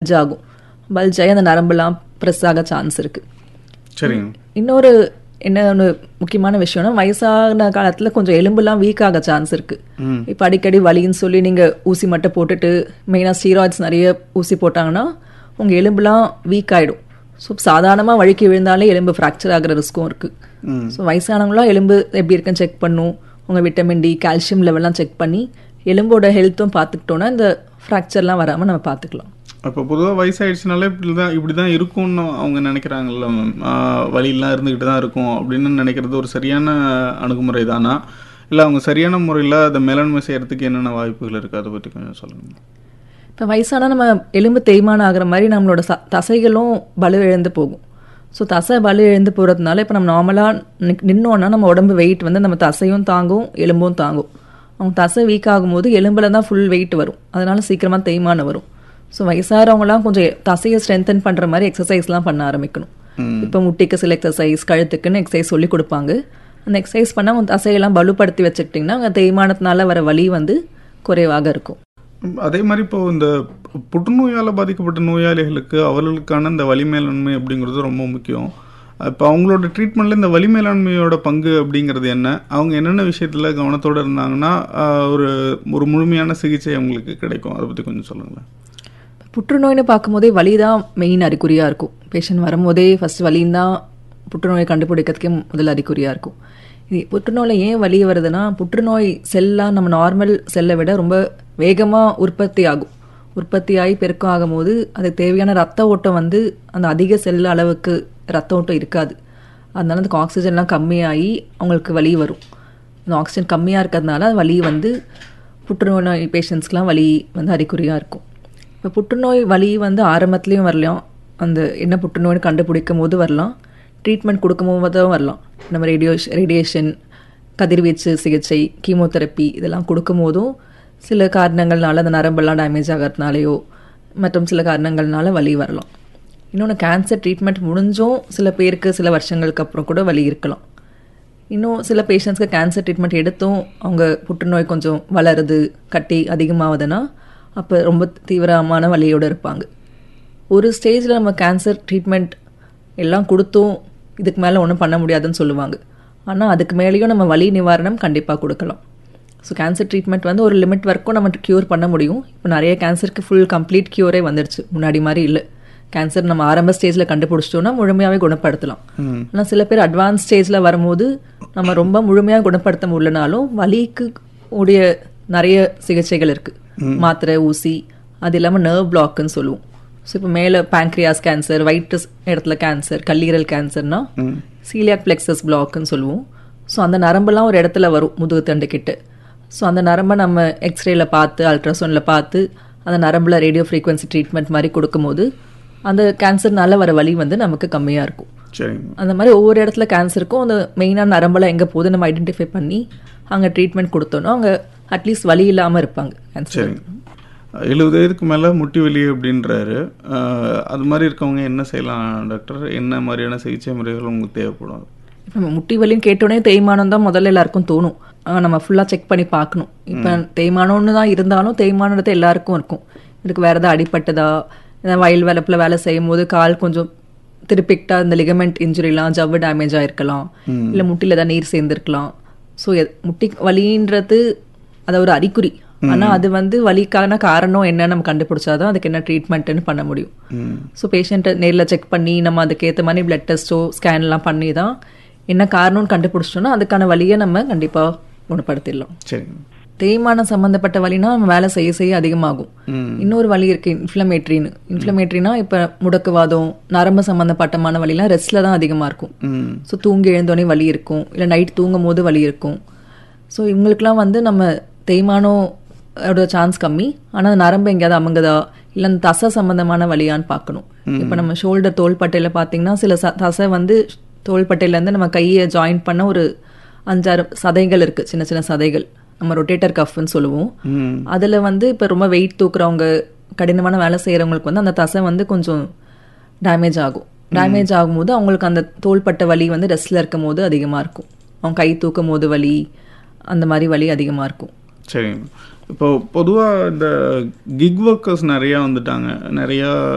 bulge ஆகும் bulge ஆகி அந்த நரம்பெல்லாம் ப்ரெஸ் ஆக சான்ஸ் இருக்குது சரிங்க இன்னொரு என்ன ஒன்று முக்கியமான விஷயம்னா வயசான காலத்தில் கொஞ்சம் எலும்புலாம் வீக் ஆக சான்ஸ் இருக்குது ம் இப்போ அடிக்கடி வலின்னு சொல்லி நீங்கள் ஊசி மட்டும் போட்டுட்டு மெயினாக ஸ்டீராய்ட்ஸ் நிறைய ஊசி போட்டாங்கன்னா உங்கள் எலும்புலாம் வீக் ஆகிடும் ஸோ சாதாரணமாக வழுக்கி விழுந்தாலே எலும்பு ஃப்ராக்சர் ஆகிற ரிஸ்க்கும் இருக்குது ம் ஸோ வயசானவங்களாம் எலும்பு எப்படி இருக்குன்னு செக் பண்ணும் உங்கள் விட்டமின் டி கால்சியம் லெவல்லாம் செக் பண்ணி எலும்போட ஹெல்த்தும் பார்த்துக்கிட்டோன்னா இந்த ஃப்ராக்சர்லாம் வராமல் நம்ம பார்த்துக்கலாம் அப்போ பொதுவாக வயசாயிடுச்சுனாலே இப்படி தான் இப்படி தான் இருக்கும்னு அவங்க நினைக்கிறாங்கல்ல மேம் வழியெல்லாம் இருந்துக்கிட்டு தான் இருக்கும் அப்படின்னு நினைக்கிறது ஒரு சரியான அணுகுமுறை தானா இல்லை அவங்க சரியான முறையில் அதை மேலாண்மை செய்யறதுக்கு என்னென்ன வாய்ப்புகள் இருக்குது அதை பற்றி கொஞ்சம் சொல்லுங்கள் இப்போ வயசானா நம்ம எலும்பு தேய்மானம் ஆகுற மாதிரி நம்மளோட ச தசைகளும் வலு இழந்து போகும் ஸோ தசை வலு இழந்து போகிறதுனால இப்போ நம்ம நார்மலாக நின்னோன்னா நம்ம உடம்பு வெயிட் வந்து நம்ம தசையும் தாங்கும் எலும்பும் தாங்கும் அவங்க தசை வீக் ஆகும்போது எலும்பில் தான் ஃபுல் வெயிட் வரும் அதனால சீக்கிரமாக தேய்மானம் வரும் ஸோ வயசாகிறவங்களாம் கொஞ்சம் தசையை ஸ்ட்ரென்தன் பண்ணுற மாதிரி எக்ஸசைஸ்லாம் பண்ண ஆரம்பிக்கணும் ம் இப்போ முட்டிக்கு சில எக்ஸசைஸ் கழுத்துக்குன்னு எக்ஸசைஸ் சொல்லி கொடுப்பாங்க அந்த எக்ஸசைஸ் பண்ணால் உங்கள் தசையெல்லாம் வலுப்படுத்தி வச்சுக்கிட்டிங்கன்னா உங்கள் தேய்மானத்தினால வர வலி வந்து குறைவாக இருக்கும் அதே மாதிரி இப்போ இந்த புற்றுநோயால் பாதிக்கப்பட்ட நோயாளிகளுக்கு அவர்களுக்கான இந்த வலி மேலாண்மை அப்படிங்கிறது ரொம்ப முக்கியம் இப்போ அவங்களோட ட்ரீட்மெண்ட்டில் இந்த வலி மேலாண்மையோட பங்கு அப்படிங்கிறது என்ன அவங்க என்னென்ன விஷயத்தில் கவனத்தோடு இருந்தாங்கன்னா ஆஹ், ஒரு ஒரு முழுமையான சிகிச்சை அவங்களுக்கு கிடைக்கும் அதை பற்றி கொஞ்சம் சொல்லுங்களேன் புற்றுநோய்னு பார்க்கும்போதே வலி தான் மெயின் அறிகுறியாக இருக்கும் பேஷண்ட் வரும்போதே ஃபர்ஸ்ட் வலின்னு தான் புற்றுநோயை கண்டுபிடிக்கிறதுக்கே முதல் அறிகுறியாக இருக்கும் இது புற்றுநோயில் ஏன் வலி வருதுன்னா புற்றுநோய் செல்லாம் நம்ம நார்மல் செல்லை விட ரொம்ப வேகமாக உற்பத்தி ஆகும் உற்பத்தி ஆகி பெருக்கம் ஆகும்போது அதுக்கு தேவையான ரத்த ஓட்டம் வந்து அந்த அதிக செல் அளவுக்கு ரத்த ஓட்டம் இருக்காது அதனால அதுக்கு ஆக்சிஜன்லாம் கம்மியாகி அவங்களுக்கு வலி வரும் இந்த ஆக்சிஜன் கம்மியாக இருக்கிறதுனால அந்த வலி வந்து புற்றுநோய் பேஷண்ட்ஸ்க்குலாம் வலி வந்து அறிகுறியாக இருக்கும் இப்போ புற்றுநோய் வலி வந்து ஆரம்பத்துலேயும் வரலாம் அந்த என்ன புற்றுநோய்னு கண்டுபிடிக்கும் போது வரலாம் ட்ரீட்மெண்ட் கொடுக்கும் போதும் வரலாம் நம்ம ரேடியோ ரேடியேஷன் கதிர்வீச்சு சிகிச்சை கீமோதெரப்பி இதெல்லாம் கொடுக்கும் போதும் சில காரணங்கள்னால அந்த நரம்பெல்லாம் டேமேஜ் ஆகிறதுனாலையோ மற்றும் சில காரணங்கள்னால வலி வரலாம் இன்னொன்று கேன்சர் ட்ரீட்மெண்ட் முடிஞ்சும் சில பேருக்கு சில வருஷங்களுக்கு அப்புறம் கூட வலி இருக்கலாம் இன்னும் சில பேஷண்ட்ஸ்க்கு கேன்சர் ட்ரீட்மெண்ட் எடுத்தும் அவங்க புற்றுநோய் கொஞ்சம் வளருது கட்டி அதிகமாகுதுன்னா அப்போ ரொம்ப தீவிரமான வலியோடு இருப்பாங்க ஒரு ஸ்டேஜில் நம்ம கேன்சர் ட்ரீட்மெண்ட் எல்லாம் கொடுத்தும் இதுக்கு மேலே ஒன்றும் பண்ண முடியாதுன்னு சொல்லுவாங்க ஆனால் அதுக்கு மேலேயும் நம்ம வலி நிவாரணம் கண்டிப்பாக கொடுக்கலாம் ஸோ கேன்சர் ட்ரீட்மெண்ட் வந்து ஒரு லிமிட் வரைக்கும் நம்ம க்யூர் பண்ண முடியும் இப்போ நிறைய கேன்சருக்கு ஃபுல் கம்ப்ளீட் க்யூரே வந்துடுச்சு முன்னாடி மாதிரி இல்லை கேன்சர் நம்ம ஆரம்ப ஸ்டேஜில் கண்டுபிடிச்சிட்டோம்னா முழுமையாகவே குணப்படுத்தலாம் ம் ஆனால் சில பேர் அட்வான்ஸ் ஸ்டேஜில் வரும்போது நம்ம ரொம்ப முழுமையாக குணப்படுத்த முடியலனாலும் வலிக்கு உடைய நிறைய சிகிச்சைகள் இருக்குது மாத்திரை ஊசி அது இல்லாமல் நர்வ் பிளாக்குன்னு சொல்லுவோம் ஸோ இப்போ மேலே பேங்க்ரியாஸ் கேன்சர் வயிற்று இடத்துல கேன்சர் கல்லீரல் கேன்சர்னா ம் சீலியாக் பிளெக்சஸ் பிளாக்னு சொல்லுவோம் ஸோ அந்த நரம்பெல்லாம் ஒரு இடத்துல வரும் முதுகு தண்டு கிட்ட ஸோ அந்த நரம்பை நம்ம எக்ஸ்ரேல பார்த்து அல்ட்ராசவுண்டில் பார்த்து அந்த நரம்பில் ரேடியோ ஃப்ரீக்வன்சி ட்ரீட்மெண்ட் மாதிரி கொடுக்கும்போது அந்த கேன்சர்னால வர வலி வந்து நமக்கு கம்மியாக இருக்கும் சரிங்க அந்த மாதிரி ஒவ்வொரு இடத்துல கேன்சருக்கும் அந்த மெயினான நரம்பெல்லாம் எங்கே போகுது நம்ம ஐடென்டிஃபை பண்ணி அங்கே ட்ரீட்மெண்ட் கொடுத்தோன்னா அவங்க அட்லீஸ்ட் வலி இல்லாமல் இருப்பாங்க கேன்சர் சரிங்க எழுபது வயதுக்கு மேலே முட்டி வலி அப்படின்றாரு ஆஹ், அது மாதிரி இருக்கவங்க என்ன செய்யலாம் டாக்டர் என்ன மாதிரியான சிகிச்சை முறைகள் உங்களுக்கு தேவைப்படும் இப்போ நம்ம முட்டி வலின்னு கேட்டோடனே தேய்மானம் தான் முதல்ல எல்லாருக்கும் தோணும் ஆனா, நம்ம ஃபுல்லாக செக் பண்ணி பார்க்கணும் இப்போ தேய்மானம்னு தான் இருந்தாலும் தேய்மானத்தை எல்லாருக்கும் இருக்கும் இதுக்கு வேற ஏதாவது அடிப்பட்டதா ஏதாவது வயல் வேலப்பில் வேலை செய்யும் போது கால் கொஞ்சம் திருப்பிக்கிட்டா இந்த லிகமெண்ட் இன்ஜுரிலாம் ஜவ்வு டேமேஜ் ஆயிருக்கலாம் இல்லை முட்டியில் ஏதாவது நீர் சேர்ந்துருக்கலாம் ஸோ முட்டி வலின்றது அது ஒரு அறிகுறி ஆனா அது வந்து வலிக்கான காரணம் என்ன நம்ம கண்டுபிடிச்சாதான் அதுக்கு என்ன ட்ரீட்மெண்ட்னு பண்ண முடியும் ம் ஸோ பேஷண்ட்டை நேரில் செக் பண்ணி நம்ம அதுக்கேற்ற மாதிரி பிளட் டெஸ்ட்டோ ஸ்கேன்லாம் பண்ணி தான் என்ன காரணம்னு கண்டுபிடிச்சிட்டோம்னா அதுக்கான வழியை நம்ம கண்டிப்பாக குணப்படுத்திடலாம் சரிங்க தேய்மானம் சம்மந்தப்பட்ட வலினா நம்ம வேலை செய்ய செய்ய அதிகமாகும் ம் இன்னொரு வலி இருக்கு இன்ஃப்ளமேட்ரின்னு இன்ஃப்ளமேட்ரினா இப்போ முடக்குவாதம் நரம்பு சம்மந்தப்பட்டமான வலிலாம் ரெஸ்ட்ல தான் அதிகமாக இருக்கும் ம் ஸோ தூங்கி எழுந்தோடனே வலி இருக்கும் இல்லை நைட் தூங்கும் போது வலி இருக்கும் ஸோ இவங்களுக்குலாம் வந்து நம்ம தேய்மானம் ஓட சான்ஸ் கம்மி ஆனால் அந்த நரம்பு எங்கேயாவது அமுங்குதா இல்லை அந்த தசை சம்மந்தமான வலியான்னு பார்க்கணும் இப்போ நம்ம ஷோல்டர் தோள்பட்டையில் பார்த்தீங்கன்னா சில ச தசை வந்து தோள்பட்டையிலேருந்து நம்ம கையை ஜாயின் பண்ண ஒரு அஞ்சாறு சதைகள் இருக்குது சின்ன சின்ன சதைகள் நம்ம ரொட்டேட்டர் கஃப்னு சொல்லுவோம் ம் அதில் வந்து இப்போ ரொம்ப வெயிட் தூக்குறவங்க கடினமான வேலை செய்கிறவங்களுக்கு வந்து அந்த தசை வந்து கொஞ்சம் டேமேஜ் ஆகும் டேமேஜ் ஆகும்போது அவங்களுக்கு அந்த தோள்பட்ட வலி வந்து ரெஸ்ட்ல இருக்கும் போது அதிகமாக இருக்கும் அவங்க கை தூக்கும் போது வலி அந்த மாதிரி வலி அதிகமாக இருக்கும் சரிங்க இப்போ பொதுவாக இந்த கிக் ஒர்க்கர்ஸ் நிறையா வந்துட்டாங்க நிறையா